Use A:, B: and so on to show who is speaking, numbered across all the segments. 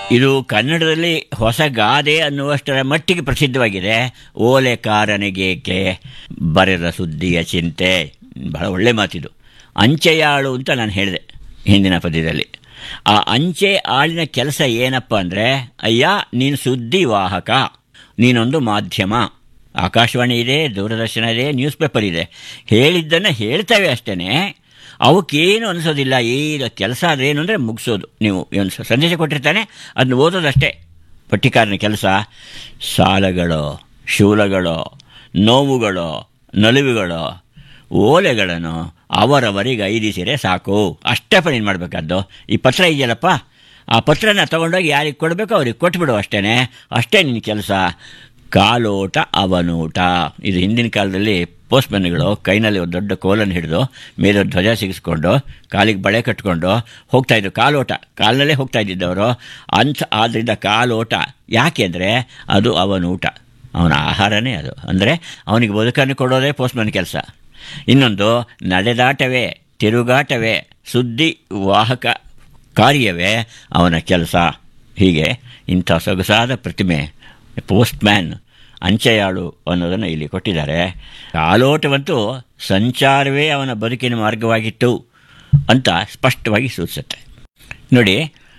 A: ಇದು ಕನ್ನಡದಲ್ಲಿ ಹೊಸ ಗಾದೆ ಅನ್ನುವಷ್ಟರ ಮಟ್ಟಿಗೆ ಪ್ರಸಿದ್ಧವಾಗಿದೆ ಓಲೆಕಾರನಿಗೇಕೆ ಬರೆದ ಸುದ್ದಿಯ ಚಿಂತೆ ಬಹಳ ಒಳ್ಳೆ ಮಾತಿದು ಅಂಚೆಯಾಳು ಅಂತ ನಾನು ಹೇಳಿದೆ ಹಿಂದಿನ ಪದ್ಯದಲ್ಲಿ ಆ ಅಂಚೆ ಆಳಿನ ಕೆಲಸ ಏನಪ್ಪ ಅಂದರೆ ಅಯ್ಯ ನೀನು ಸುದ್ದಿ ವಾಹಕ ನೀನೊಂದು ಮಾಧ್ಯಮ ಆಕಾಶವಾಣಿ ಇದೆ ದೂರದರ್ಶನ ಇದೆ ನ್ಯೂಸ್ ಪೇಪರ್ ಇದೆ ಹೇಳಿದ್ದನ್ನು ಹೇಳ್ತವೆ ಅಷ್ಟೇ ಅವಕ್ಕೇನು ಅನಿಸೋದಿಲ್ಲ ಈಗ ಕೆಲಸ ಆದರೆ ಏನು ಅಂದರೆ ಮುಗಿಸೋದು ನೀವು ಒಂದು ಸಂದೇಶ ಕೊಟ್ಟಿರ್ತಾನೆ ಅದನ್ನ ಓದೋದಷ್ಟೇ ಪಟ್ಟಿಕಾರನ ಕೆಲಸ ಸಾಲಗಳು ಶೂಲಗಳು ನೋವುಗಳು ನಲಿವುಗಳು ಓಲೆಗಳನ್ನು ಅವರವರಿಗೆ ಐದಿಸಿರೆ ಸಾಕು ಅಷ್ಟೇ ನೀನು ಮಾಡಬೇಕಾದ್ದು ಈ ಪತ್ರ ಇದೆಯಲ್ಲಪ್ಪ ಆ ಪತ್ರನ ತಗೊಂಡೋಗಿ ಯಾರಿಗೆ ಕೊಡಬೇಕು ಅವ್ರಿಗೆ ಕೊಟ್ಬಿಡು ಅಷ್ಟೇ ಅಷ್ಟೇ ನಿನ್ನ ಕೆಲಸ ಕಾಲೋಟ ಅವನೂಟ ಇದು ಹಿಂದಿನ ಕಾಲದಲ್ಲಿ ಪೋಸ್ಟ್ಮನ್ಗಳು ಕೈನಲ್ಲಿ ಒಂದು ದೊಡ್ಡ ಕೋಲನ್ನು ಹಿಡಿದು ಮೇಲೆ ಧ್ವಜ ಸಿಗಿಸ್ಕೊಂಡು ಕಾಲಿಗೆ ಬಳೆ ಕಟ್ಕೊಂಡು ಹೋಗ್ತಾಯಿದ್ರು ಕಾಲೋಟ ಕಾಲಿನಲ್ಲೇ ಹೋಗ್ತಾ ಇದ್ದಿದ್ದವರು ಅಂಥ ಆದ್ದರಿಂದ ಕಾಲೋಟ ಯಾಕೆ ಅಂದರೆ ಅದು ಅವನೂಟ ಅವನ ಆಹಾರನೇ ಅದು ಅಂದರೆ ಅವನಿಗೆ ಬದುಕನ್ನು ಕೊಡೋದೇ ಪೋಸ್ಟ್ಮನ್ ಕೆಲಸ ಇನ್ನೊಂದು ನಡೆದಾಟವೇ ತಿರುಗಾಟವೇ ಸುದ್ದಿ ವಾಹಕ ಕಾರ್ಯವೇ ಅವನ ಕೆಲಸ ಹೀಗೆ ಇಂಥ ಸೊಗಸಾದ ಪ್ರತಿಮೆ ಪೋಸ್ಟ್ಮ್ಯಾನ್ ಅಂಚೆಯಾಳು ಅನ್ನೋದನ್ನು ಇಲ್ಲಿ ಕೊಟ್ಟಿದ್ದಾರೆ ಕಾಲೋಟವಂತೂ ಸಂಚಾರವೇ ಅವನ ಬದುಕಿನ ಮಾರ್ಗವಾಗಿತ್ತು ಅಂತ ಸ್ಪಷ್ಟವಾಗಿ ಸೂಚಿಸುತ್ತೆ ನೋಡಿ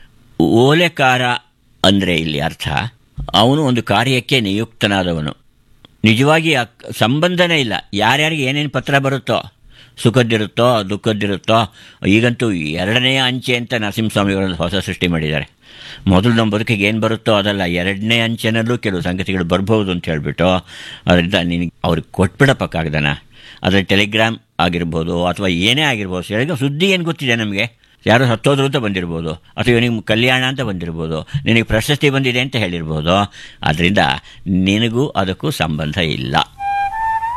A: ಓಲೆಕಾರ ಅಂದರೆ ಇಲ್ಲಿ ಅರ್ಥ ಅವನು ಒಂದು ಕಾರ್ಯಕ್ಕೆ ನಿಯುಕ್ತನಾದವನು ನಿಜವಾಗಿ ಆ ಸಂಬಂಧನೇ ಇಲ್ಲ ಯಾರ್ಯಾರಿಗೆ ಏನೇನು ಪತ್ರ ಬರುತ್ತೋ ಸುಖದ್ದಿರುತ್ತೋ ದುಃಖದ್ದಿರುತ್ತೋ ಈಗಂತೂ ಎರಡನೆಯ ಅಂಚೆ ಅಂತ ನರಸಿಂಹಸ್ವಾಮಿಗಳು ಹೊಸ ಸೃಷ್ಟಿ ಮಾಡಿದ್ದಾರೆ ಮೊದಲು ನಮ್ಮ ಬದುಕಿಗೆ ಏನು ಬರುತ್ತೋ ಅದಲ್ಲ ಎರಡನೇ ಅಂಚೆನಲ್ಲೂ ಕೆಲವು ಸಂಗತಿಗಳು ಬರ್ಬೋದು ಅಂತ ಹೇಳಿಬಿಟ್ಟು ಅದರಿಂದ ನಿನಗೆ ಅವ್ರಿಗೆ ಕೊಟ್ಬಿಡಪ್ಪ ಕಾಗ್ದನ ಅದರಲ್ಲಿ ಟೆಲಿಗ್ರಾಮ್ ಆಗಿರ್ಬೋದು ಅಥವಾ ಏನೇ ಆಗಿರ್ಬೋದು ಹೇಳಿದ್ರೆ ಸುದ್ದಿ ಏನು ಗೊತ್ತಿದೆ ನಮಗೆ ಯಾರೋ ಸತ್ತೋದ್ರು ಅಂತ ಬಂದಿರ್ಬೋದು ಅಥವಾ ಇವನಿಗೆ ಕಲ್ಯಾಣ ಅಂತ ಬಂದಿರ್ಬೋದು ನಿನಗೆ ಪ್ರಶಸ್ತಿ ಬಂದಿದೆ ಅಂತ ಹೇಳಿರ್ಬೋದು ಆದ್ದರಿಂದ ನಿನಗೂ ಅದಕ್ಕೂ ಸಂಬಂಧ ಇಲ್ಲ